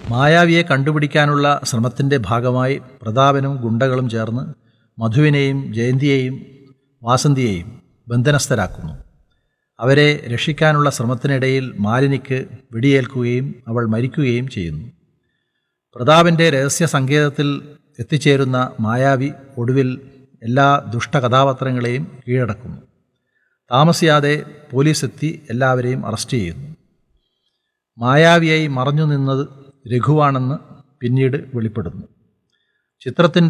മായാവിയെ കണ്ടുപിടിക്കാനുള്ള ശ്രമത്തിൻ്റെ ഭാഗമായി പ്രതാപനും ഗുണ്ടകളും ചേർന്ന് മധുവിനെയും ജയന്തിയെയും വാസന്തിയെയും ബന്ധനസ്ഥരാക്കുന്നു അവരെ രക്ഷിക്കാനുള്ള ശ്രമത്തിനിടയിൽ മാലിനിക്ക് വെടിയേൽക്കുകയും അവൾ മരിക്കുകയും ചെയ്യുന്നു പ്രതാപൻ്റെ രഹസ്യ സങ്കേതത്തിൽ എത്തിച്ചേരുന്ന മായാവി ഒടുവിൽ എല്ലാ ദുഷ്ടകഥാപാത്രങ്ങളെയും കീഴടക്കുന്നു താമസിയാതെ പോലീസ് എത്തി എല്ലാവരെയും അറസ്റ്റ് ചെയ്യുന്നു മായാവിയായി മറഞ്ഞു നിന്നത് രഘുവാണെന്ന് പിന്നീട് വെളിപ്പെടുന്നു ചിത്രത്തിൻ്റെ